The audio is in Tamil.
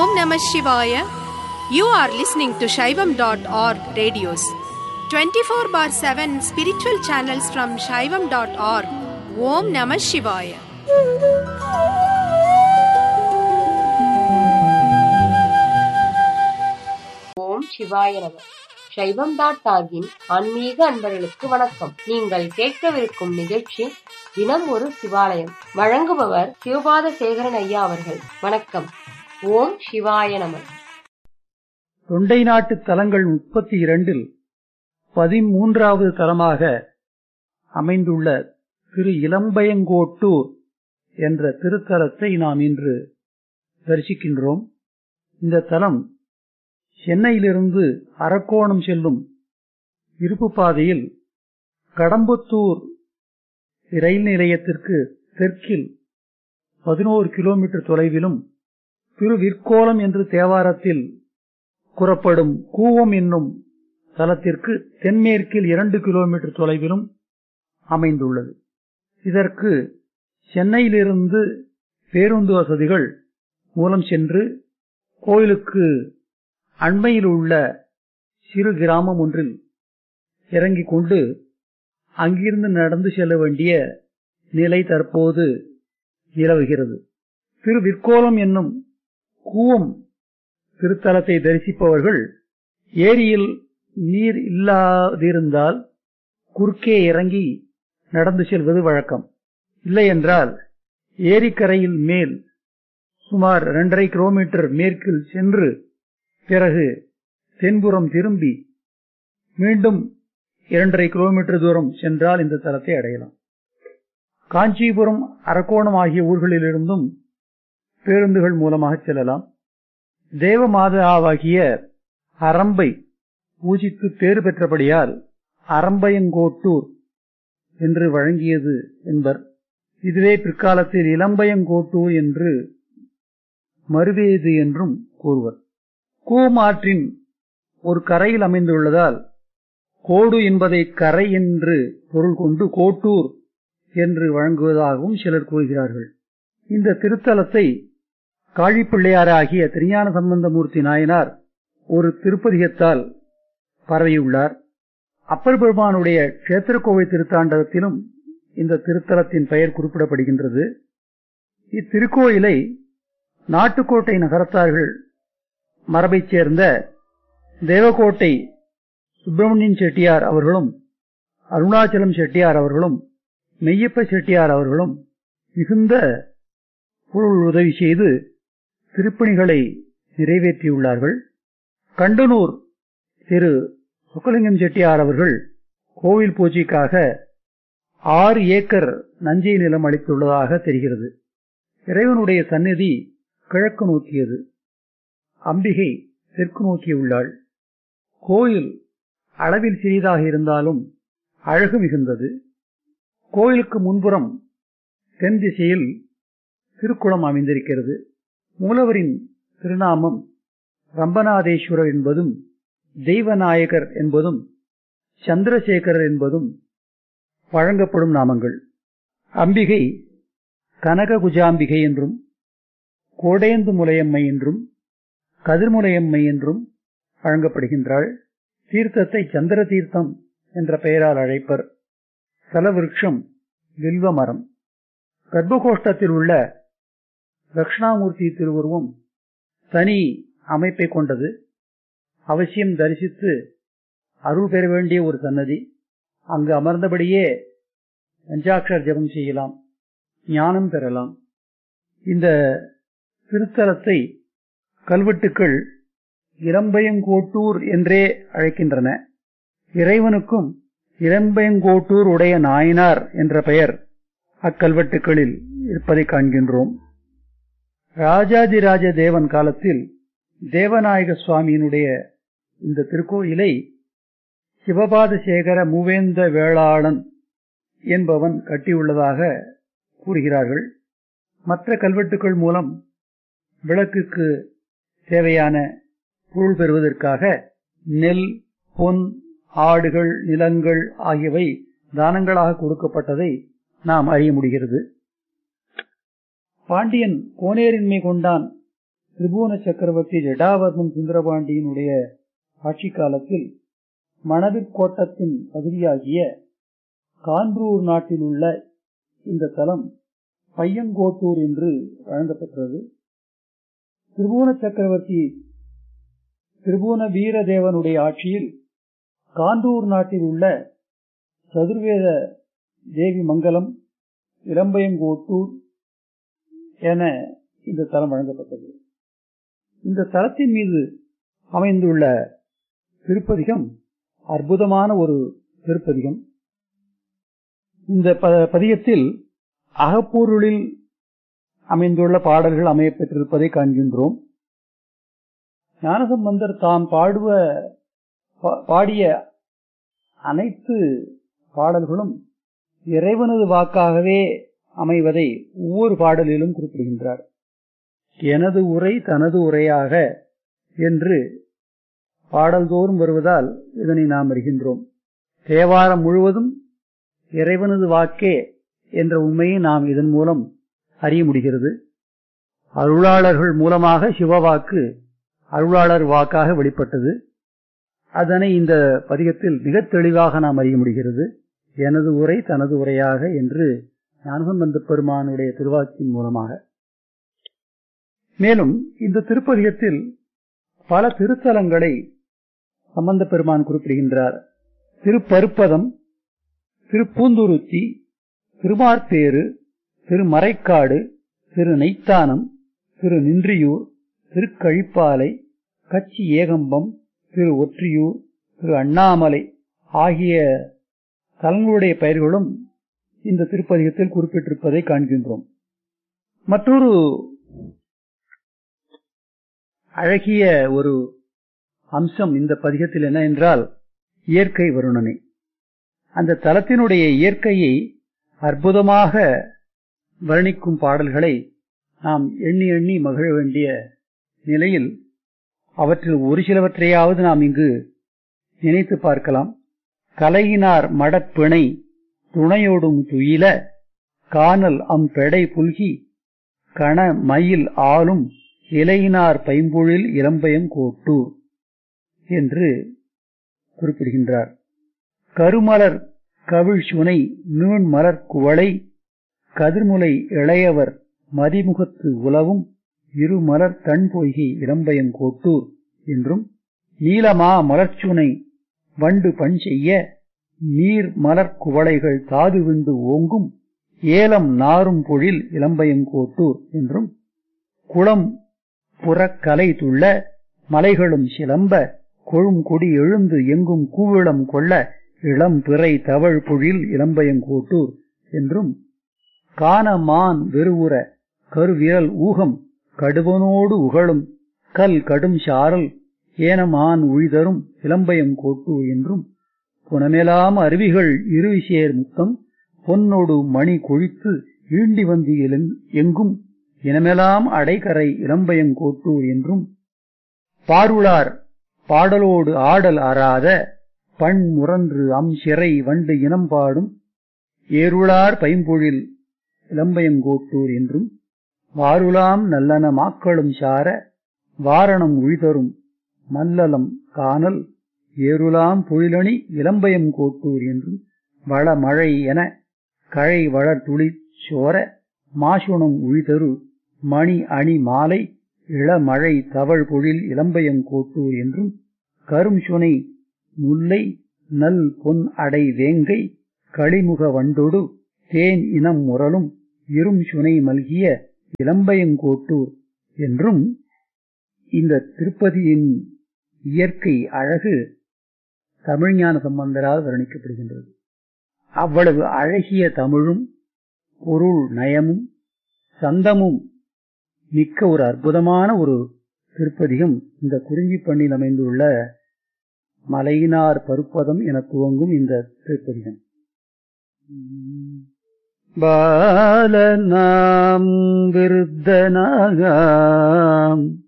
Namah Shivaya. You are listening to Shaivam.org radios. 24 bar 7 spiritual channels from Shaivam.org. Om Namah Shivaya. ஓம் சிவாய நம சைவம் டாட் டாகின் ஆன்மீக அன்பர்களுக்கு வணக்கம் நீங்கள் கேட்கவிருக்கும் நிகழ்ச்சி தினம் ஒரு சிவாலயம் வழங்குபவர் சிவபாத சேகரன் ஐயா அவர்கள் வணக்கம் ஓம் சிவாய நம தொண்டை நாட்டு தலங்கள் முப்பத்தி இரண்டில் பதிமூன்றாவது தலமாக அமைந்துள்ள திரு இளம்பயங்கோட்டூர் என்ற திருத்தலத்தை நாம் இன்று தரிசிக்கின்றோம் இந்த தலம் சென்னையிலிருந்து அரக்கோணம் செல்லும் இருப்பு பாதையில் கடம்பத்தூர் ரயில் நிலையத்திற்கு தெற்கில் பதினோரு கிலோமீட்டர் தொலைவிலும் திருவிற்கோலம் என்று தேவாரத்தில் கூறப்படும் கூவம் என்னும் தலத்திற்கு தென்மேற்கில் இரண்டு கிலோமீட்டர் தொலைவிலும் அமைந்துள்ளது இதற்கு சென்னையிலிருந்து பேருந்து வசதிகள் மூலம் சென்று கோயிலுக்கு அண்மையில் உள்ள சிறு கிராமம் ஒன்றில் இறங்கிக் கொண்டு அங்கிருந்து நடந்து செல்ல வேண்டிய நிலை தற்போது நிலவுகிறது திரு விற்கோலம் என்னும் கூவம் திருத்தலத்தை தரிசிப்பவர்கள் ஏரியில் நீர் இல்லாதிருந்தால் குறுக்கே இறங்கி நடந்து செல்வது வழக்கம் இல்லையென்றால் ஏரிக்கரையில் மேல் சுமார் இரண்டரை கிலோமீட்டர் மேற்கில் சென்று பிறகு தென்புறம் திரும்பி மீண்டும் இரண்டரை கிலோமீட்டர் தூரம் சென்றால் இந்த தலத்தை அடையலாம் காஞ்சிபுரம் அரக்கோணம் ஆகிய ஊர்களிலிருந்தும் பேருந்துகள் மூலமாக செல்லலாம் தேவமாதாவாகிய அரம்பை பூஜித்து பேறு பெற்றபடியால் அரம்பயங்கோட்டூர் என்று வழங்கியது என்பர் இதுவே பிற்காலத்தில் இளம்பயங்கோட்டூர் என்று மறுவேது என்றும் கூறுவர் கூமாற்றின் ஒரு கரையில் அமைந்துள்ளதால் கோடு என்பதை கரை என்று பொருள் கொண்டு கோட்டூர் என்று வழங்குவதாகவும் சிலர் கூறுகிறார்கள் இந்த திருத்தலத்தை காழிப்பிள்ளையாராகிய திருஞான சம்பந்தமூர்த்தி நாயனார் ஒரு திருப்பதிகத்தால் பரவியுள்ளார் அப்பர் பெருமானுடைய கஷேத்திரக்கோவை திருத்தாண்டகத்திலும் இந்த திருத்தலத்தின் பெயர் குறிப்பிடப்படுகின்றது இத்திருக்கோயிலை நாட்டுக்கோட்டை நகரத்தார்கள் மரபைச் சேர்ந்த தேவக்கோட்டை சுப்பிரமணியன் செட்டியார் அவர்களும் அருணாச்சலம் செட்டியார் அவர்களும் மெய்யப்ப செட்டியார் அவர்களும் மிகுந்த பொருள் உதவி செய்து திருப்பணிகளை நிறைவேற்றியுள்ளார்கள் கண்டனூர் திரு சொக்கலிங்கம் செட்டியார் அவர்கள் கோவில் பூஜைக்காக ஆறு ஏக்கர் நஞ்சை நிலம் அளித்துள்ளதாக தெரிகிறது இறைவனுடைய சந்நிதி கிழக்கு நோக்கியது அம்பிகை தெற்கு நோக்கியுள்ளாள் கோயில் அளவில் சிறிதாக இருந்தாலும் அழகு மிகுந்தது கோயிலுக்கு முன்புறம் தென் திசையில் திருக்குளம் அமைந்திருக்கிறது மூலவரின் திருநாமம் ரம்பநாதேஸ்வரர் என்பதும் தெய்வநாயகர் என்பதும் சந்திரசேகரர் என்பதும் வழங்கப்படும் நாமங்கள் அம்பிகை கனககுஜாம்பிகை என்றும் கோடேந்து முலையம்மை என்றும் கதிர்முலையம்மை என்றும் வழங்கப்படுகின்றாள் தீர்த்தத்தை சந்திர தீர்த்தம் என்ற பெயரால் அழைப்பர் சலவிருட்சம் வில்வ மரம் கர்ப்பகோஷ்டத்தில் உள்ள தட்சிணாமூர்த்தி திருவுருவம் தனி அமைப்பை கொண்டது அவசியம் தரிசித்து அருள் பெற வேண்டிய ஒரு சன்னதி அங்கு அமர்ந்தபடியே பஞ்சாட்சர் ஜபம் செய்யலாம் ஞானம் பெறலாம் இந்த திருத்தலத்தை கல்வெட்டுக்கள் இளம்பயங்கோட்டூர் என்றே அழைக்கின்றன இறைவனுக்கும் இளம்பயங்கோட்டூர் உடைய நாயனார் என்ற பெயர் அக்கல்வெட்டுக்களில் இருப்பதை காண்கின்றோம் ராஜாதிராஜ தேவன் காலத்தில் தேவநாயக சுவாமியினுடைய இந்த திருக்கோயிலை சிவபாத சேகர மூவேந்த வேளாளன் என்பவன் கட்டியுள்ளதாக கூறுகிறார்கள் மற்ற கல்வெட்டுக்கள் மூலம் விளக்குக்கு தேவையான பொருள் பெறுவதற்காக நெல் பொன் ஆடுகள் நிலங்கள் ஆகியவை தானங்களாக கொடுக்கப்பட்டதை நாம் அறிய முடிகிறது பாண்டியன் கோனேரின்மை கொண்டான் திரிபுவன சக்கரவர்த்தி ஜடாவர்மன் சுந்தரபாண்டியனுடைய ஆட்சி காலத்தில் மணவிற்கோட்டத்தின் பகுதியாகிய கான்றூர் நாட்டில் உள்ள இந்த தலம் பையங்கோட்டூர் என்று வழங்கப்பெற்றது திரிபுவன சக்கரவர்த்தி திரிபுவன வீரதேவனுடைய ஆட்சியில் காந்தூர் நாட்டில் உள்ள சதுர்வேத தேவி மங்கலம் இளம்பயங்கோட்டூர் என இந்த தலம் வழங்கப்பட்டது இந்த தலத்தின் மீது அமைந்துள்ள திருப்பதிகம் அற்புதமான ஒரு திருப்பதிகம் இந்த பதிகத்தில் அகப்பொருளில் அமைந்துள்ள பாடல்கள் அமையப்பெற்றிருப்பதை காண்கின்றோம் ஞானசம்பந்தர் தாம் பாடுவ பாடிய அனைத்து பாடல்களும் இறைவனது வாக்காகவே அமைவதை ஒவ்வொரு பாடலிலும் குறிப்பிடுகின்றார் எனது உரை தனது உரையாக என்று பாடல்தோறும் வருவதால் இதனை நாம் அறிகின்றோம் தேவாரம் முழுவதும் இறைவனது வாக்கே என்ற உண்மையை நாம் இதன் மூலம் அறிய முடிகிறது அருளாளர்கள் மூலமாக சிவவாக்கு அருளாளர் வாக்காக வெளிப்பட்டது அதனை இந்த பதிகத்தில் மிக தெளிவாக நாம் அறிய முடிகிறது எனது உரை தனது உரையாக என்று ஞானசம்பந்த பெருமானுடைய திருவாக்கின் மூலமாக மேலும் இந்த திருப்பதிகத்தில் பல திருத்தலங்களை சம்பந்த பெருமான் குறிப்பிடுகின்றார் திருப்பருப்பதம் திருப்பூந்துருத்தி திருமார்பேறு திருமறைக்காடு திரு நெய்த்தானம் திரு நின்றியூர் திருக்கழிப்பாலை கச்சி ஏகம்பம் திரு ஒற்றியூர் திரு அண்ணாமலை ஆகிய தலங்களுடைய பெயர்களும் இந்த திருப்பதிகத்தில் குறிப்பிட்டிருப்பதை காண்கின்றோம் மற்றொரு அழகிய ஒரு அம்சம் இந்த பதிகத்தில் என்ன என்றால் இயற்கை வருணனை அந்த தலத்தினுடைய இயற்கையை அற்புதமாக வர்ணிக்கும் பாடல்களை நாம் எண்ணி எண்ணி மகிழ வேண்டிய நிலையில் அவற்றில் ஒரு சிலவற்றையாவது நாம் இங்கு நினைத்து பார்க்கலாம் கலையினார் மடப்பிணை துணையோடும் துயில காணல் அம் பெடை புல்கி கண மயில் ஆளும் இலையினார் பைம்பொழில் இளம்பயம் கோட்டு என்று குறிப்பிடுகின்றார் கருமலர் கவிழ் சுனை நீண் மலர் குவளை கதிர்முலை இளையவர் மதிமுகத்து உலவும் இருமலர் தன் பொய்கி இளம்பயம் கோட்டூர் என்றும் நீலமா மலர்ச்சுனை வண்டு பண் செய்ய நீர் மலர் குவளைகள் தாது விண்டு ஓங்கும் ஏலம் நாரும் பொழில் இளம்பயங்கோட்டூர் என்றும் குளம் புறக்கலை துள்ள மலைகளும் சிலம்ப கொழும் கொடி எழுந்து எங்கும் கூவிளம் கொள்ள இளம் பிறை தவழ் பொழில் இளம்பயங்கோட்டூர் என்றும் காணமான் வெறுவுற கருவிரல் ஊகம் கடுவனோடு உகழும் கல் கடும் சாரல் ஏனமான் உழிதரும் இளம்பயம் கோட்டூர் என்றும் புனமெலாம் அருவிகள் இருவிசேர் முத்தம் பொன்னொடு மணி கொழித்து ஈண்டி வந்து எங்கும் இனமெலாம் அடைகரை இளம்பயம் கோட்டூர் என்றும் பாருளார் பாடலோடு ஆடல் அறாத பண் முரன்று அம் சிறை வண்டு இனம் பாடும் ஏருளார் பைம்பொழில் இளம்பயங்கோட்டூர் என்றும் வாருலாம் நல்லன மாக்களும் சார வாரணம் உழிதரும் மல்லலம் காணல் ஏருலாம் பொழிலணி இளம்பயம் கோட்டூர் என்றும் வள மழை என கழை வளர் துளி சோர மாசுணம் உழிதரு மணி அணி மாலை இளமழை தவழ் பொழில் இளம்பயம் கோட்டூர் என்றும் கரும் சுனை முல்லை நல் பொன் அடை வேங்கை களிமுக வண்டொடு தேன் இனம் முரலும் இரும் சுனை மல்கிய இளம்பயங்கோட்டூர் என்றும் இந்த திருப்பதியின் இயற்கை அழகு தமிழ்ஞான சம்பந்தரால் வர்ணிக்கப்படுகின்றது அவ்வளவு அழகிய தமிழும் பொருள் நயமும் சந்தமும் மிக்க ஒரு அற்புதமான ஒரு திருப்பதிகம் இந்த குறிஞ்சி பண்ணில் அமைந்துள்ள மலையினார் பருப்பதம் என துவங்கும் இந்த திருப்பதிகம் பாலநாம் விருத்தனாகாம்